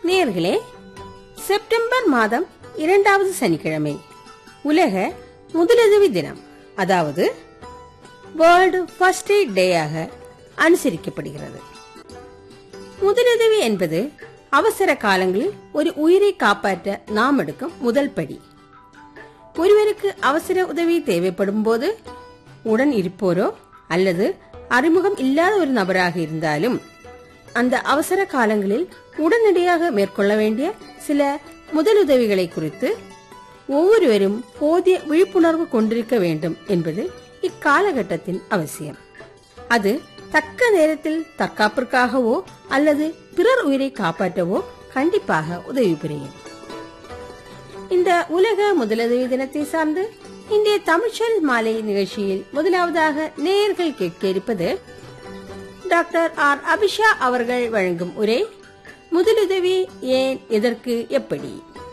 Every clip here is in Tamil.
நேர்களே செப்டம்பர் மாதம் இரண்டாவது சனிக்கிழமை உலக முதலுதவி தினம் அதாவது வேர்ல்டு ஃபர்ஸ்ட் எய்ட் டேயாக அனுசரிக்கப்படுகிறது முதலுதவி என்பது அவசர காலங்களில் ஒரு உயிரை காப்பாற்ற நாம் எடுக்கும் முதல் படி ஒருவருக்கு அவசர உதவி தேவைப்படும் போது உடன் இருப்போரோ அல்லது அறிமுகம் இல்லாத ஒரு நபராக இருந்தாலும் அந்த அவசர காலங்களில் உடனடியாக மேற்கொள்ள வேண்டிய சில முதலுதவிகளை குறித்து ஒவ்வொருவரும் போதிய விழிப்புணர்வு கொண்டிருக்க வேண்டும் என்பது இக்காலகட்டத்தின் அவசியம் அது தக்க நேரத்தில் தற்காப்பிற்காகவோ அல்லது பிறர் உயிரை காப்பாற்றவோ கண்டிப்பாக உதவி புரியும் இந்த உலக முதலுதவி தினத்தை சார்ந்து இன்றைய தமிழ்ச்சல் மாலை நிகழ்ச்சியில் முதலாவதாக நேயர்கள் கேட்க இருப்பது டாக்டர் ஆர் அபிஷா அவர்கள் வழங்கும் உரை முதலுதவி ஏன் எதற்கு எப்படி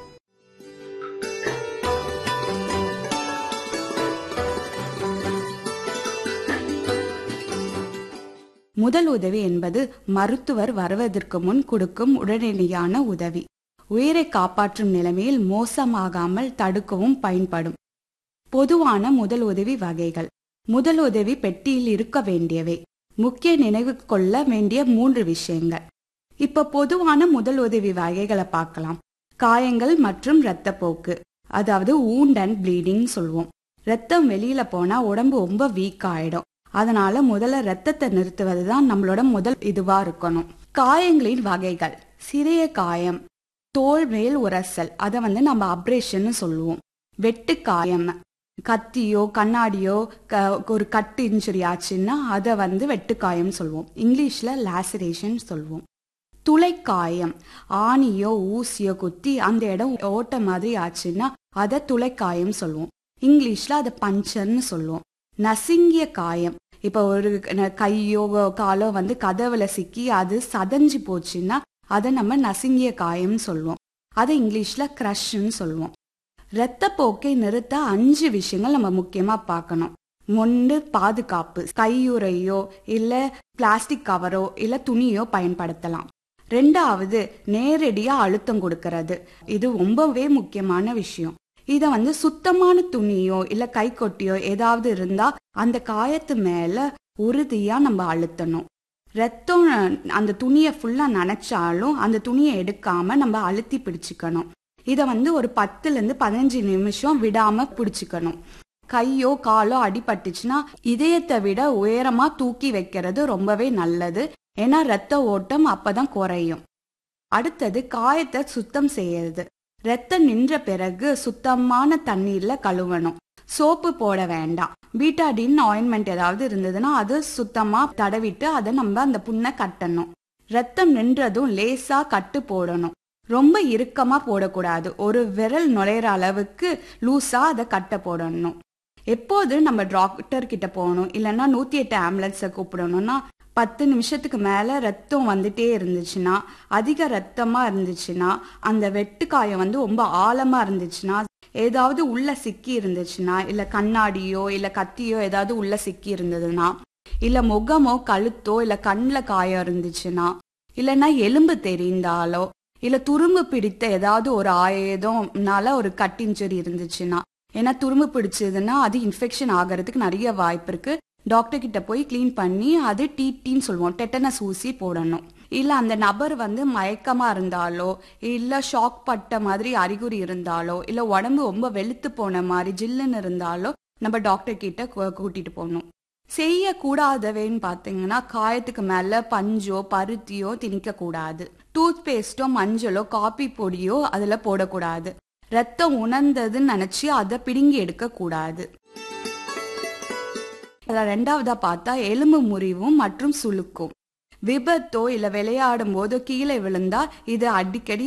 முதல் உதவி என்பது மருத்துவர் வருவதற்கு முன் கொடுக்கும் உடனடியான உதவி உயிரை காப்பாற்றும் நிலைமையில் மோசமாகாமல் தடுக்கவும் பயன்படும் பொதுவான முதல் உதவி வகைகள் முதல் உதவி பெட்டியில் இருக்க வேண்டியவை முக்கிய நினைவு கொள்ள வேண்டிய மூன்று விஷயங்கள் இப்ப பொதுவான முதல் உதவி வகைகளை பார்க்கலாம் காயங்கள் மற்றும் இரத்தப்போக்கு அதாவது wound அண்ட் ப்ளீடிங் சொல்லுவோம் ரத்தம் வெளியில போனா உடம்பு ரொம்ப வீக் ஆயிடும் அதனால முதல்ல ரத்தத்தை நிறுத்துவது தான் நம்மளோட முதல் இதுவா இருக்கணும் காயங்களின் வகைகள் சிறிய காயம் தோல் மேல் உரசல் அதை வந்து நம்ம அப்ரேஷன் சொல்லுவோம் வெட்டு காயம் கத்தியோ கண்ணாடியோ க- ஒரு கட்டு இன்ஜுரி ஆச்சுன்னா அதை வந்து வெட்டுக்காயம் சொல்லுவோம் இங்கிலீஷ்ல லாசரேஷன் சொல்லுவோம் துளைக்காயம் ஆணியோ ஊசியோ குத்தி அந்த இடம் ஓட்ட மாதிரி ஆச்சுன்னா அதை துளைக்காயம் சொல்லுவோம் இங்கிலீஷ்ல அதை பஞ்சர்னு சொல்லுவோம் நசுங்கிய காயம் இப்ப ஒரு ந- கையோ காலோ வந்து கதவுல சிக்கி அது சதஞ்சு போச்சுன்னா அதை நம்ம நசுங்கிய காயம் சொல்லுவோம் அதை இங்கிலீஷ்ல கிரஷ்ன்னு சொல்லுவோம் இரத்தப்போக்கை நிறுத்த அஞ்சு விஷயங்கள் நம்ம முக்கியமா பார்க்கணும் ஒன்று பாதுகாப்பு கையுறையோ இல்ல பிளாஸ்டிக் கவரோ இல்ல துணியோ பயன்படுத்தலாம் ரெண்டாவது நேரடியா அழுத்தம் கொடுக்கறது இது ரொம்பவே முக்கியமான விஷயம் இத வந்து சுத்தமான துணியோ இல்ல கைக்கொட்டியோ ஏதாவது இருந்தா அந்த காயத்து மேல உறுதியா நம்ம அழுத்தணும் ரத்தம் அந்த துணியை ஃபுல்லா நனைச்சாலும் அந்த துணியை எடுக்காம நம்ம அழுத்தி பிடிச்சுக்கணும் இத வந்து ஒரு பத்துல இருந்து பதினஞ்சு நிமிஷம் விடாம பிடிச்சுக்கணும் கையோ காலோ அடிபட்டுச்சுன்னா இதயத்தை விட உயரமா தூக்கி வைக்கிறது ரொம்பவே நல்லது ஏன்னா ரத்த ஓட்டம் அப்பதான் குறையும் அடுத்தது காயத்தை சுத்தம் செய்யறது ரத்தம் நின்ற பிறகு சுத்தமான தண்ணீர்ல கழுவணும் சோப்பு போட வேண்டாம் பீட்டாடின் ஆயின்மெண்ட் ஏதாவது இருந்ததுன்னா அது சுத்தமா தடவிட்டு அதை நம்ம அந்த புண்ணை கட்டணும் ரத்தம் நின்றதும் லேசா கட்டு போடணும் ரொம்ப இறுக்கமா போடக்கூடாது ஒரு விரல் நுழையிற அளவுக்கு லூசா அதை கட்ட போடணும் எப்போது நம்ம டாக்டர் கிட்ட போகணும் இல்லைன்னா நூத்தி எட்டு ஆம்புலன்ஸை கூப்பிடணும்னா பத்து நிமிஷத்துக்கு மேல ரத்தம் வந்துட்டே இருந்துச்சுன்னா அதிக ரத்தமா இருந்துச்சுன்னா அந்த வெட்டுக்காயம் வந்து ரொம்ப ஆழமா இருந்துச்சுன்னா ஏதாவது உள்ள சிக்கி இருந்துச்சுன்னா இல்ல கண்ணாடியோ இல்ல கத்தியோ ஏதாவது உள்ள சிக்கி இருந்ததுன்னா இல்ல முகமோ கழுத்தோ இல்ல கண்ணுல காயம் இருந்துச்சுன்னா இல்லைன்னா எலும்பு தெரிந்தாலோ இல்ல துரும்பு பிடித்த ஏதாவது ஒரு ஆயுதம்னால ஒரு கட் இன்ஜுரி இருந்துச்சுன்னா ஏன்னா துரும்பு பிடிச்சதுன்னா அது இன்ஃபெக்ஷன் ஆகிறதுக்கு நிறைய வாய்ப்பு இருக்கு டாக்டர் கிட்ட போய் க்ளீன் பண்ணி அது டிடின்னு சொல்லுவோம் டெட்டனஸ் ஊசி போடணும் இல்ல அந்த நபர் வந்து மயக்கமா இருந்தாலோ இல்ல ஷாக் பட்ட மாதிரி அறிகுறி இருந்தாலோ இல்ல உடம்பு ரொம்ப வெளுத்து போன மாதிரி ஜில்லுன்னு இருந்தாலோ நம்ம டாக்டர் கிட்ட கூ- கூட்டிட்டு போகணும் செய்யக்கூடாதவைன்னு பார்த்தீங்கன்னா காயத்துக்கு மேல பஞ்சோ பருத்தியோ திணிக்க கூடாது டூத் பேஸ்டோ மஞ்சளோ காபி பொடியோ அதுல போடக்கூடாது ரத்தம் உணர்ந்ததுன்னு நினைச்சு அதை பிடுங்கி எடுக்க கூடாது அதுல ரெண்டாவதா பார்த்தா எலும்பு முறிவும் மற்றும் சுளுக்கும் விபத்தோ இல்ல விளையாடும் போதோ கீழே விழுந்தா இது அடிக்கடி